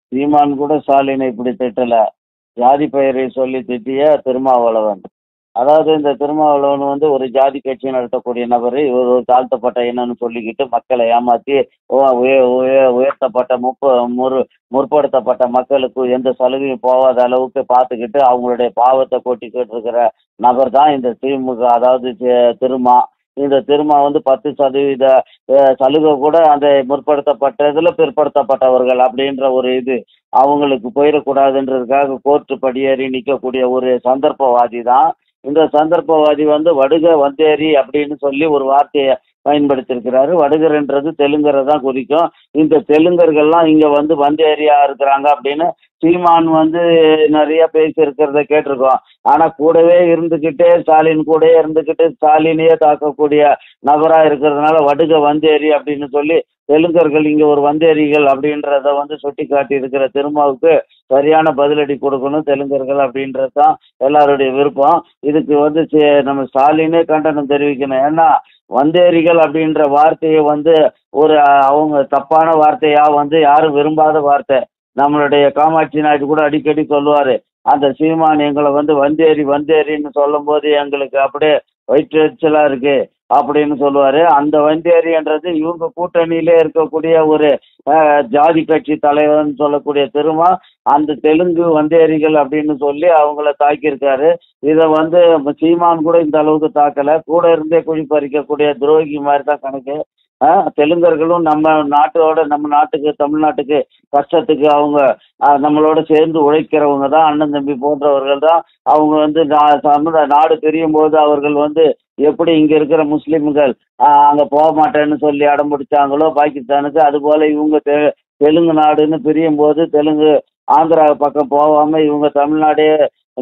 சீமான் கூட ஸ்டாலினை இப்படி திட்டல ஜாதி பெயரை சொல்லி திட்டிய திருமாவளவன் அதாவது இந்த திருமாவளவன் வந்து ஒரு ஜாதி கட்சி நடத்தக்கூடிய நபர் இவர் ஒரு தாழ்த்தப்பட்ட இனம்னு சொல்லிக்கிட்டு மக்களை ஏமாத்தி உ- உய- உய- உயர்த்தப்பட்ட முப்ப முறு முற்படுத்தப்பட்ட மக்களுக்கு எந்த சலுகையும் போகாத அளவுக்கு பார்த்துக்கிட்டு அவங்களுடைய பாவத்தை கொட்டிக்கிட்டு இருக்கிற நபர் தான் இந்த திமுக அதாவது தி- திருமா இந்த திருமா வந்து பத்து சதவீத அஹ், சலுகை கூட அந்த முற்படுத்தப்பட்டதுல பிற்படுத்தப்பட்டவர்கள் அப்படின்ற ஒரு இது அவங்களுக்கு போயிடக்கூடாதுன்றதுக்காக கோர்ட்டு படியேறி நிற்கக்கூடிய ஒரு சந்தர்ப்பவாதி தான் இந்த சந்தர்ப்பவாதி வந்து வடுக வந்தேரி அப்படின்னு சொல்லி ஒரு வார்த்தையை பயன்படுத்தியிருக்கிறாரு வடுகர்ன்றது தெலுங்கரை தான் குறிக்கும் இந்த தெலுங்கர்கள்லாம் இங்க வந்து வந்தேரியா இருக்கிறாங்க அப்படின்னு சீமான் வந்து நிறைய பேசியிருக்கிறத கேட்டிருக்கோம் ஆனா கூடவே இருந்துக்கிட்டே ஸ்டாலின் கூடவே இருந்துக்கிட்டு ஸ்டாலினையே தாக்கக்கூடிய நபரா இருக்கிறதுனால வடுக வந்தேரி அப்படின்னு சொல்லி தெலுங்கர்கள் இங்க ஒரு வந்தேரிகள் அப்படின்றத வந்து சுட்டி காட்டி இருக்கிற திருமாவுக்கு சரியான பதிலடி கொடுக்கணும் தெலுங்கர்கள் அப்படின்றது தான் எல்லாருடைய விருப்பம் இதுக்கு வந்து சி- நம்ம ஸ்டாலினே கண்டனம் தெரிவிக்கணும் ஏன்னா வந்தேரிகள் அப்படின்ற வார்த்தையை வந்து ஒரு அஹ், அவங்க தப்பான வார்த்தையா வந்து யாரும் விரும்பாத வார்த்தை நம்மளுடைய காமாட்சி நாயுடு கூட அடிக்கடி சொல்லுவாரு அந்த சீமான் எங்களை வந்து வந்தேரி வந்தேரின்னு சொல்லும்போது எங்களுக்கு அப்படியே வயிற்றெரிச்சலா இருக்கு அப்படின்னு சொல்லுவாரு அந்த வந்தேரின்றது இவங்க கூட்டணியிலே இருக்கக்கூடிய ஒரு அஹ், ஜாதி கட்சி தலைவர்னு சொல்லக்கூடிய திருமா அந்த தெலுங்கு வந்தேரிகள் அப்படின்னு சொல்லி அவங்கள தாக்கியிருக்காரு இதை வந்து சீமான் கூட இந்த அளவுக்கு தாக்கல கூட இருந்தே குழி பறிக்கக்கூடிய துரோகி மாதிரி தான் கணக்கு ஆஹ் தெலுங்கர்களும் நம்ம நாட்டோட நம்ம நாட்டுக்கு தமிழ்நாட்டுக்கு கஷ்டத்துக்கு அவங்க ஆஹ் நம்மளோட சேர்ந்து உழைக்கிறவங்க தான் அண்ணன் தம்பி போன்றவர்கள் தான் அவங்க வந்து நா- சமுதாய நாடு பிரியும் போது அவர்கள் வந்து எப்படி இங்க இருக்கிற முஸ்லிம்கள் ஆஹ் அங்க போக மாட்டேன்னு சொல்லி அடம் பிடிச்சாங்களோ பாகிஸ்தானுக்கு அது போல இவங்க தெ- தெலுங்கு நாடுன்னு பிரியும் போது தெலுங்கு ஆந்திரா பக்கம் போகாம இவங்க தமிழ்நாடே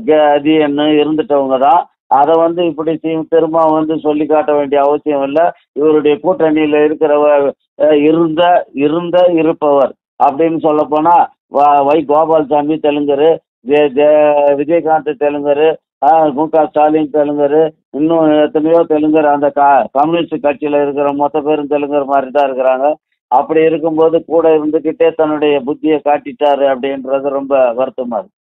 கதின்னு இருந்துட்டவங்க தான் அதை வந்து இப்படி தி- திரும்ப வந்து சொல்லி காட்ட வேண்டிய அவசியம் இல்லை இவருடைய கூட்டணியில் இருக்கிறவர் அஹ், இருந்த இருந்த இருப்பவர் அப்படின்னு சொல்ல போனா வ- வை கோபால்சாமி தெலுங்கரு ஜெ- ஜெ- விஜயகாந்த் தெலுங்கரு ஆஹ், மு க ஸ்டாலின் தெலுங்கரு இன்னும் எத்தனையோ தெலுங்கர் அந்த கா கம்யூனிஸ்ட் கட்சியில் இருக்கிற மொத்த பேரும் தெலுங்கர் மாதிரி தான் இருக்கிறாங்க அப்படி இருக்கும்போது கூட இருந்துக்கிட்டே தன்னுடைய புத்தியை காட்டிட்டாரு அப்படின்றது ரொம்ப வருத்தமா இருக்கு